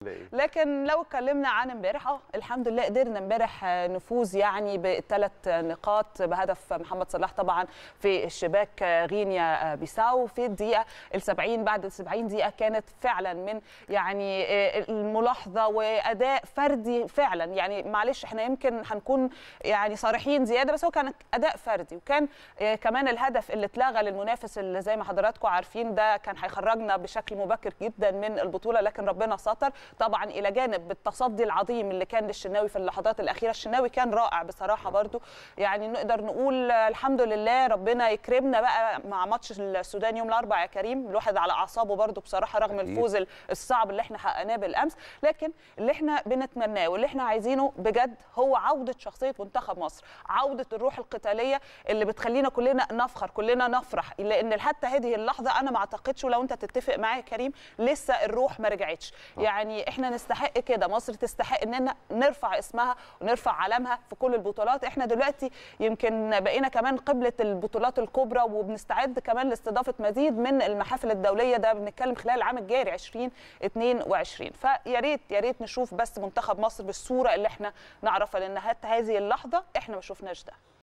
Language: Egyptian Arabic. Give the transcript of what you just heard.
لكن لو اتكلمنا عن امبارح اه الحمد لله قدرنا امبارح نفوز يعني بثلاث نقاط بهدف محمد صلاح طبعا في الشباك غينيا بيساو في الدقيقه ال70 بعد ال 70 دقيقه كانت فعلا من يعني الملاحظه واداء فردي فعلا يعني معلش احنا يمكن هنكون يعني صريحين زياده بس هو كان اداء فردي وكان كمان الهدف اللي اتلغى للمنافس اللي زي ما حضراتكم عارفين ده كان هيخرجنا بشكل مبكر جدا من البطوله لكن ربنا ستر طبعا الى جانب التصدي العظيم اللي كان للشناوي في اللحظات الاخيره الشناوي كان رائع بصراحه برضو يعني نقدر نقول الحمد لله ربنا يكرمنا بقى مع ماتش السودان يوم الاربعاء يا كريم الواحد على اعصابه برضو بصراحه رغم الفوز الصعب اللي احنا حققناه بالامس لكن اللي احنا بنتمناه واللي احنا عايزينه بجد هو عوده شخصيه منتخب مصر عوده الروح القتاليه اللي بتخلينا كلنا نفخر كلنا نفرح لان حتى هذه اللحظه انا ما اعتقدش ولو انت تتفق معايا يا كريم لسه الروح ما رجعتش يعني احنا نستحق كده مصر تستحق اننا نرفع اسمها ونرفع علمها في كل البطولات احنا دلوقتي يمكن بقينا كمان قبله البطولات الكبرى وبنستعد كمان لاستضافه مزيد من المحافل الدوليه ده بنتكلم خلال العام الجاري 2022 فيا ريت يا ريت نشوف بس منتخب مصر بالصوره اللي احنا نعرفها لان حتى هذه اللحظه احنا ما شفناش ده